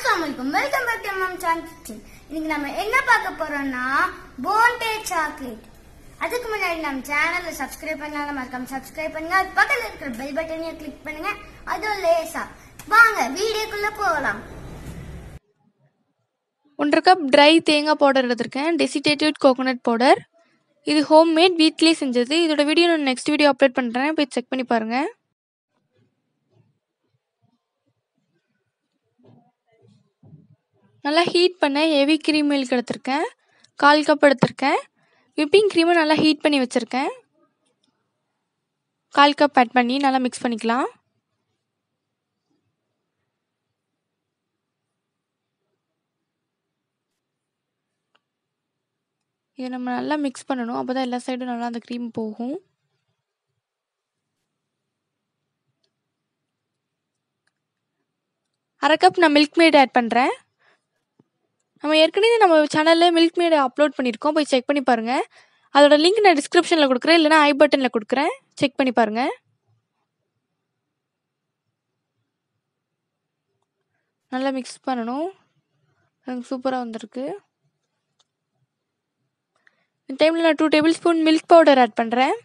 அஸ்ஸலாமு welcome back to மம் சான் கிச்சன் இன்னைக்கு நம்ம என்ன பார்க்க போறோம்னா போன்டே சாக்லேட் அதுக்கு முன்னாடி நம்ம சேனல்ல சப்ஸ்கிரைப் பண்ணாலும் மறக்காம சப்ஸ்கிரைப் பண்ணுங்க அது பக்கத்துல இருக்கிற பெல் பட்டனையும் கிளிக் பண்ணுங்க அதுவும் லேசா வாங்க வீடியோக்குள்ள போகலாம் ஒன்றரை கப் ட்ரை தேங்காய் பவுடர் எடுத்திருக்கேன் டெசிடேட்டட் கோகோனட் பவுடர் இது ஹோம் மேட் வீட்லேயே செஞ்சது இதோட வீடியோ நான் நெக்ஸ்ட் வீடியோ அப்லோட் பண்ணுறேன் போய் செக் பண்ணி பாருங்கள் நல்லா ஹீட் பண்ண ஹெவி க்ரீம் மில்க் எடுத்திருக்கேன் கால் கப் எடுத்திருக்கேன் விப்பிங் க்ரீமை நல்லா ஹீட் பண்ணி வச்சுருக்கேன் கால் கப் ஆட் பண்ணி நல்லா மிக்ஸ் பண்ணிக்கலாம் இதை நம்ம நல்லா மிக்ஸ் பண்ணணும் அப்போ தான் எல்லா சைடும் நல்லா அந்த க்ரீம் போகும் அரை கப் நான் மில்க் மேட் ஆட் பண்ணுறேன் நம்ம ஏற்கனவே நம்ம சேனலில் மில்க் மேட் அப்லோட் பண்ணியிருக்கோம் போய் செக் பண்ணி பாருங்கள் அதோட லிங்க் நான் டிஸ்கிரிப்ஷனில் கொடுக்குறேன் இல்லைனா ஐ பட்டனில் கொடுக்குறேன் செக் பண்ணி பாருங்கள் நல்லா மிக்ஸ் பண்ணணும் எனக்கு சூப்பராக வந்திருக்கு இந்த டைமில் நான் two tablespoon milk powder add பண்ணுறேன்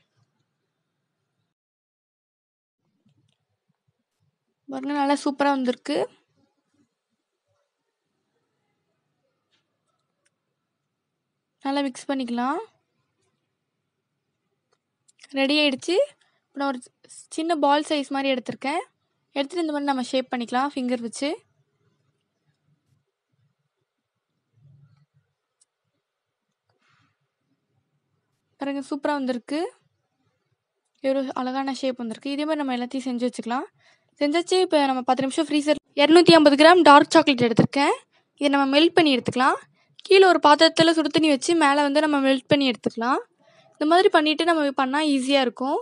பாருங்க நல்லா சூப்பராக வந்திருக்கு நல்லா மிக்ஸ் பண்ணிக்கலாம் ரெடி ஆயிடுச்சு இப்போ நான் ஒரு சின்ன பால் சைஸ் மாதிரி எடுத்திருக்கேன் எடுத்துகிட்டு இந்த மாதிரி நம்ம ஷேப் பண்ணிக்கலாம் ஃபிங்கர் வச்சு பாருங்க சூப்பராக வந்திருக்கு ஒரு அழகான ஷேப் வந்திருக்கு இதே மாதிரி நம்ம எல்லாத்தையும் செஞ்சு வச்சுக்கலாம் செஞ்சாச்சு இப்போ நம்ம பத்து நிமிஷம் ஃப்ரீசர் இரநூத்தி ஐம்பது கிராம் டார்க் சாக்லேட் எடுத்திருக்கேன் இதை நம்ம மெல்ட் பண்ணி எடுத்துக்கலாம் கீழே ஒரு பாத்திரத்தில் சுடு தண்ணி வச்சு மேலே வந்து நம்ம மெல்ட் பண்ணி எடுத்துக்கலாம் இந்த மாதிரி பண்ணிவிட்டு நம்ம பண்ணால் ஈஸியாக இருக்கும்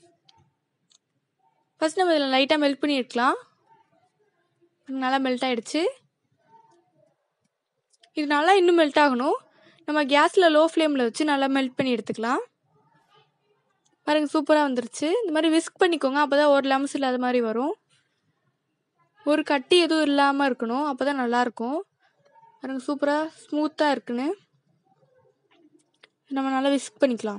ஃபஸ்ட் நம்ம இதில் லைட்டாக மெல்ட் பண்ணி எடுக்கலாம் நல்லா மெல்ட் ஆகிடுச்சு இது நல்லா இன்னும் மெல்ட் ஆகணும் நம்ம கேஸில் லோ ஃப்ளேமில் வச்சு நல்லா மெல்ட் பண்ணி எடுத்துக்கலாம் பாருங்கள் சூப்பராக வந்துருச்சு இந்த மாதிரி விஸ்க் பண்ணிக்கோங்க அப்போ தான் ஒரு லம்ஸ் இல்லாத மாதிரி வரும் ஒரு கட்டி எதுவும் இல்லாமல் இருக்கணும் அப்போ தான் நல்லாயிருக்கும் பாருங்க சூப்பராக ஸ்மூத்தாக இருக்குன்னு நம்ம நல்லா விஸ்க் பண்ணிக்கலாம்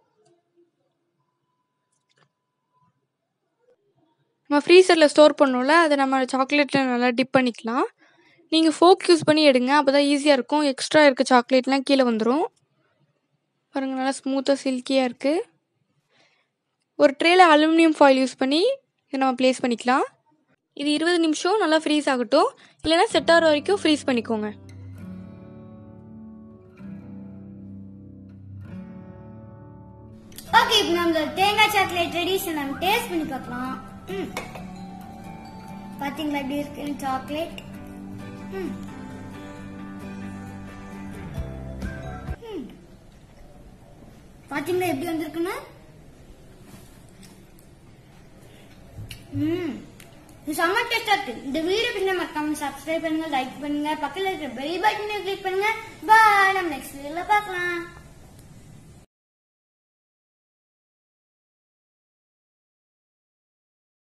நம்ம ஃப்ரீசரில் ஸ்டோர் பண்ணோம்ல அதை நம்ம சாக்லேட்டில் நல்லா டிப் பண்ணிக்கலாம் நீங்கள் ஃபோக் யூஸ் பண்ணி எடுங்க அப்போ தான் ஈஸியாக இருக்கும் எக்ஸ்ட்ரா இருக்க சாக்லேட்லாம் கீழே வந்துடும் பாருங்கள் நல்லா ஸ்மூத்தாக சில்கியாக இருக்குது ஒரு ட்ரேயில் அலுமினியம் ஃபாயில் யூஸ் பண்ணி இதை நம்ம ப்ளேஸ் பண்ணிக்கலாம் இது இருபது நிமிஷம் நல்லா ஃப்ரீஸ் ஆகட்டும் இல்லைன்னா செட் ஆகிற வரைக்கும் ஃப்ரீஸ் பண்ணிக்கோங்க ஓகே இப்போ நம்ம தேங்காய் சாக்லேட் ரெடி நம்ம டேஸ்ட் பண்ணி பார்க்கலாம் ம். பாத்தீங்களா எப்படி இருக்குன்னு சாக்லேட் ம். ம். பாத்தீங்களா எப்படி வந்திருக்குன்னு ம் இது செம்ம டேஸ்டா இருக்கு இந்த வீடியோ பிடிச்சா மறக்காம சப்ஸ்கிரைப் பண்ணுங்க லைக் பண்ணுங்க பக்கத்துல இருக்கிற பெல் பட்டனை கிளிக் பண்ணுங்க பாய் நம்ம நெக்ஸ்ட் வீடியோல பார்க்கலாம்